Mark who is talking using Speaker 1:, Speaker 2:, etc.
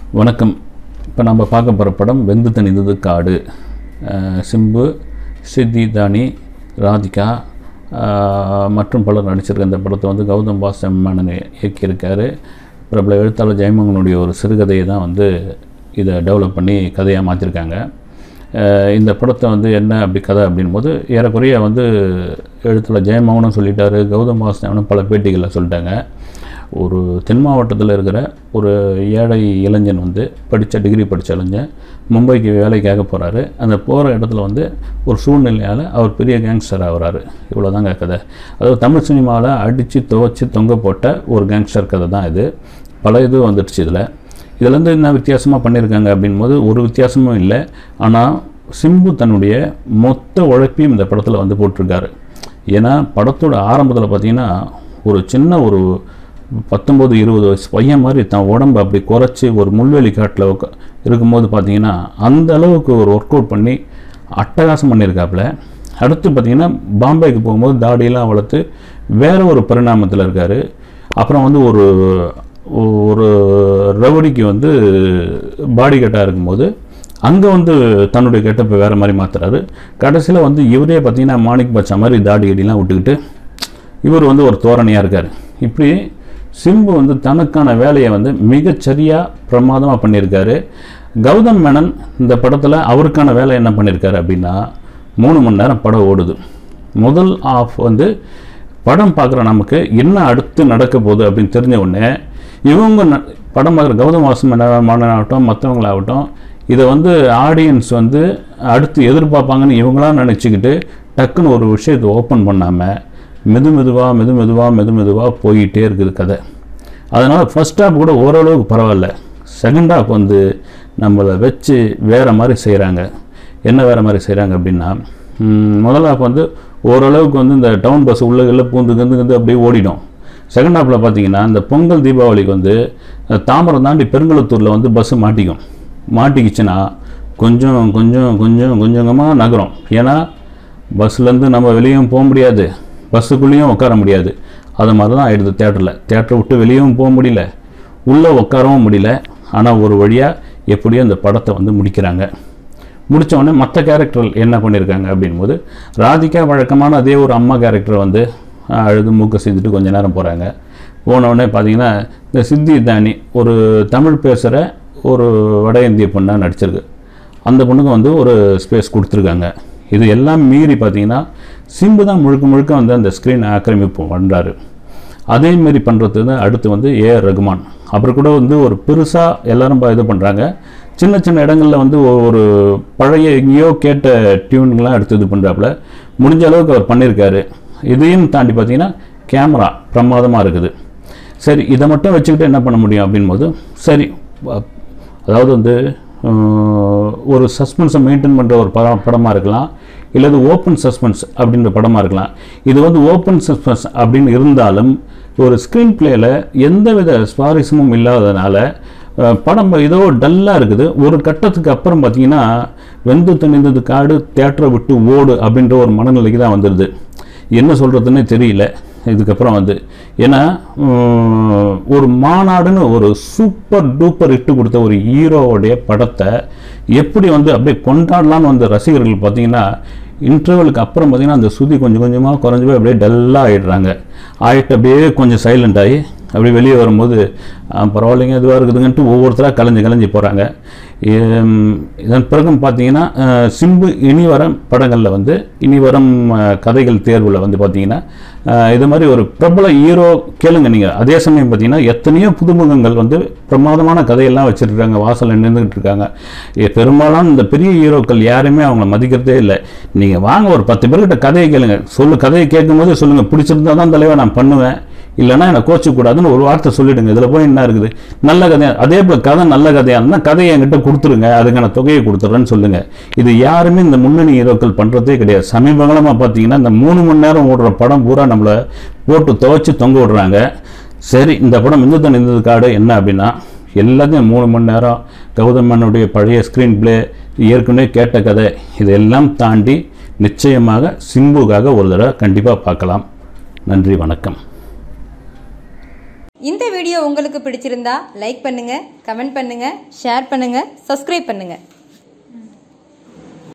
Speaker 1: வணக்கம் இப்போ நம்ம பார்க்க போகிற படம் வெந்து தணிந்தது காடு அஹ் சிம்பு சித்தி தானி ராதிகா அஹ் மற்றும் பலர் நடிச்சிருக்க இந்த படத்தை வந்து கௌதம் பாஸ் மேனன் இயக்கியிருக்காரு பிரபல எழுத்தாளர் ஜெயமோகனுடைய ஒரு சிறுகதையை தான் வந்து இதை டெவலப் பண்ணி கதையாக மாற்றிருக்காங்க அஹ் இந்த படத்தை வந்து என்ன அப்படி கதை அப்படின் போது ஏறக்குறைய வந்து எழுத்துல ஜெயமோகனும் சொல்லிட்டாரு கௌதம் வாசனவனும் பல பேட்டிகளில் சொல்லிட்டாங்க ஒரு தென் மாவட்டத்தில் இருக்கிற ஒரு ஏழை இளைஞன் வந்து படித்த டிகிரி படித்த இளைஞன் மும்பைக்கு வேலைக்காக போகிறாரு அந்த போகிற இடத்துல வந்து ஒரு சூழ்நிலையால் அவர் பெரிய கேங்ஸ்டர் ஆகுறாரு இவ்வளோதாங்க கதை அதாவது தமிழ் சினிமாவில் அடித்து துவச்சி தொங்க போட்ட ஒரு கேங்ஸ்டர் கதை தான் இது பல இது வந்துடுச்சு இதில் இதுலேருந்து என்ன வித்தியாசமாக பண்ணியிருக்காங்க அப்படின்போது ஒரு வித்தியாசமும் இல்லை ஆனால் சிம்பு தன்னுடைய மொத்த உழைப்பையும் இந்த படத்தில் வந்து போட்டிருக்காரு ஏன்னா படத்தோட ஆரம்பத்தில் பார்த்தீங்கன்னா ஒரு சின்ன ஒரு பத்தொம்போது இருபது வயசு பையன் மாதிரி தன் உடம்பை அப்படி குறைச்சி ஒரு முள்வெளி காட்டில் உக்க இருக்கும்போது பார்த்தீங்கன்னா அந்த அளவுக்கு ஒரு ஒர்க் அவுட் பண்ணி அட்டகாசம் பண்ணியிருக்காப்புல அடுத்து பார்த்தீங்கன்னா பாம்பேக்கு போகும்போது தாடியெல்லாம் வளர்த்து வேற ஒரு பரிணாமத்தில் இருக்கார் அப்புறம் வந்து ஒரு ஒரு ரவுடிக்கு வந்து பாடி கட்டாக இருக்கும்போது அங்கே வந்து தன்னுடைய கெட்டப்பை வேறு மாதிரி மாற்றுறாரு கடைசியில் வந்து இவரே பார்த்தீங்கன்னா மாணிக் பச்சா மாதிரி தாடி அடிலாம் விட்டுக்கிட்டு இவர் வந்து ஒரு தோரணையாக இருக்கார் இப்படி சிம்பு வந்து தனக்கான வேலையை வந்து மிகச்சரியாக பிரமாதமாக பண்ணியிருக்காரு கௌதம் மேனன் இந்த படத்தில் அவருக்கான வேலை என்ன பண்ணியிருக்காரு அப்படின்னா மூணு மணி நேரம் படம் ஓடுது முதல் ஆஃப் வந்து படம் பார்க்குற நமக்கு என்ன அடுத்து நடக்க போகுது அப்படின்னு தெரிஞ்ச உடனே இவங்க ந- படம் பார்க்குற கௌதம் வாசம் மாணவனாகட்டும் மற்றவங்களாகட்டும் இதை வந்து ஆடியன்ஸ் வந்து அடுத்து எதிர்பார்ப்பாங்கன்னு இவங்களாம் நினச்சிக்கிட்டு டக்குன்னு ஒரு விஷயத்தை ஓப்பன் பண்ணாமல் மெது மெதுவாக மெது மெதுவாக மெது மெதுவாக போயிட்டே இருக்குது கதை அதனால் ஃபர்ஸ்ட் ஹாப் கூட ஓரளவுக்கு பரவாயில்ல செகண்ட் ஹாப் வந்து நம்மளை வச்சு வேறு மாதிரி செய்கிறாங்க என்ன வேறு மாதிரி செய்கிறாங்க அப்படின்னா ம், முதல் ஹாப் வந்து ஓரளவுக்கு வந்து இந்த டவுன் பஸ் உள்ள உள்ள பூந்து கந்து கந்து அப்படியே ஓடிடும் செகண்ட் ஹாப்பில் பார்த்தீங்கன்னா இந்த பொங்கல் தீபாவளிக்கு வந்து அஹ், தாம்பரம் தாண்டி பெருங்குளத்தூரில் வந்து பஸ்ஸு மாட்டிக்கும் மாட்டிக்கிச்சுன்னா கொஞ்சம் கொஞ்சம் கொஞ்சம் கொஞ்சமாக நகரும் ஏன்னா பஸ்லேருந்து நம்ம வெளியும் போக முடியாது பஸ்ஸுக்குள்ளேயும் உட்கார முடியாது அது மாதிரி தான் ஆயிடுது தேட்டரில் தேட்டரை விட்டு வெளியவும் போக முடியல உள்ளே உட்காரவும் முடியல ஆனால் ஒரு வழியாக எப்படியோ அந்த படத்தை வந்து முடிக்கிறாங்க முடிச்ச உடனே மற்ற கேரக்டர் என்ன பண்ணியிருக்காங்க அப்படின்போது ராதிகா வழக்கமான அதே ஒரு அம்மா கேரக்டர் வந்து அஹ், அழுது மூக்க செய்துட்டு கொஞ்ச நேரம் போகிறாங்க போன உடனே பார்த்தீங்கன்னா இந்த சித்தி தானி ஒரு தமிழ் பேசுகிற ஒரு வட இந்திய பொண்ணாக நடிச்சிருக்கு அந்த பொண்ணுக்கு வந்து ஒரு ஸ்பேஸ் கொடுத்துருக்காங்க இது எல்லாம் மீறி பார்த்தீங்கன்னா சிம்பு தான் முழுக்க முழுக்க வந்து அந்த ஸ்க்ரீன் ஆக்கிரமிப்பு பண்ணுறாரு அதே மாதிரி பண்ணுறது தான் அடுத்து வந்து ஏஆர் ரகுமான் அப்புறம் கூட வந்து ஒரு பெருசாக எல்லாரும் ப- இது பண்ணுறாங்க சின்ன சின்ன இடங்களில் வந்து ஒ- ஒரு பழைய எங்கேயோ கேட்ட டியூன்கள்லாம் எடுத்து இது பண்ணுறாப்புல முடிஞ்ச அளவுக்கு அவர் பண்ணியிருக்காரு இதையும் தாண்டி பார்த்தீங்கன்னா கேமரா பிரமாதமாக இருக்குது சரி இதை மட்டும் வச்சுக்கிட்டு என்ன பண்ண முடியும் அப்படின்போது சரி வ- அதாவது வந்து அஹ், ஒரு சஸ்பென்ஸை மெயின்டைன் பண்ணுற ஒரு படம் படமாக இருக்கலாம் இல்லது ஓப்பன் சஸ்பென்ஸ் அப்படின்ற படமாக இருக்கலாம் இது வந்து ஓப்பன் சஸ்பென்ஸ் அப்படின்னு இருந்தாலும் ஒரு ஸ்க்ரீன் பிளேயில் எந்தவித சுவாரஸ்யமும் இல்லாததுனால அஹ், படம் ஏதோ டல்லாக இருக்குது ஒரு கட்டத்துக்கு அப்புறம் பார்த்தீங்கன்னா வெந்து தணிந்தது காடு தேட்டரை விட்டு ஓடு அப்படின்ற ஒரு மனநிலைக்கு தான் வந்துடுது என்ன சொல்கிறதுன்னே தெரியல இதுக்கப்புறம் வந்து ஏன்னா உம், ஒரு மாநாடுன்னு ஒரு சூப்பர் டூப்பர் இட்டு கொடுத்த ஒரு ஹீரோவுடைய படத்தை எப்படி வந்து அப்படியே கொண்டாடலாம்னு வந்த ரசிகர்கள் பார்த்தீங்கன்னா இன்டர்வலுக்கு அப்புறம் பார்த்தீங்கன்னா அந்த சுதி கொஞ்சம் கொஞ்சமாக குறைஞ்சு போய் அப்படியே டல்லாக ஆயிடுறாங்க ஆயிட்டு அப்படியே கொஞ்சம் சைலண்ட் ஆகி அப்படியே வெளியே வரும்போது "ஆ, பரவாயில்லைங்க இதுவாக இருக்குதுங்கன்ட்டு ஒவ்வொருத்தராக கலைஞ்சு கலைஞ்சு போகிறாங்க இதன் பிறகும் பார்த்தீங்கன்னா அஹ், சிம்பு இனி வரும் படங்களில் வந்து இனி வரும் அஹ், கதைகள் தேர்வில் வந்து பார்த்தீங்கன்னா அஹ், இது மாதிரி ஒரு பிரபல ஹீரோ கேளுங்க நீங்கள் அதே சமயம் பார்த்தீங்கன்னா எத்தனையோ புதுமுகங்கள் வந்து பிரமாதமான கதையெல்லாம் வச்சுருக்காங்க வாசலில் நின்றுக்கிட்டு இருக்காங்க எ- பெரும்பாலான இந்த பெரிய ஹீரோக்கள் யாருமே அவங்கள மதிக்கிறதே இல்லை நீங்கள் வாங்க ஒரு பத்து பேர்கிட்ட கதையை கேளுங்க சொல்லு கதையை கேட்கும்போது சொல்லுங்கள் பிடிச்சிருந்தா தான் தலைவா நான் பண்ணுவேன் இல்லைன்னா என்னை கோச்சிக்கூடாதுன்னு ஒரு வார்த்தை சொல்லிடுங்க இதில் போய் என்ன இருக்குது நல்ல கதையா அதே போல் கதை நல்ல கதையாக இருந்தால் கதையை என்கிட்ட கொடுத்துருங்க அதுக்கான தொகையை கொடுத்துட்றேன்னு சொல்லுங்கள் இது யாருமே இந்த முன்னணி ஹீரோக்கள் பண்ணுறதே கிடையாது சமீபகாலமாக பார்த்தீங்கன்னா இந்த மூணு மணி நேரம் ஓடுற படம் பூரா நம்மளை போட்டு துவைச்சி தொங்க விடுறாங்க சரி இந்த படம் இந்து தன் இந்தது காடு என்ன அப்படின்னா எல்லாத்தையும் மூணு மணி நேரம் கௌதமனுடைய பழைய ஸ்க்ரீன் பிளே ஏற்கனவே கேட்ட கதை இதெல்லாம் தாண்டி நிச்சயமாக சிம்புக்காக ஒரு தடவை கண்டிப்பாக பார்க்கலாம் நன்றி வணக்கம்
Speaker 2: இந்த வீடியோ உங்களுக்கு பிடிச்சிருந்தா லைக் பண்ணுங்க கமெண்ட் பண்ணுங்க ஷேர் பண்ணுங்க சப்ஸ்கிரைப் பண்ணுங்க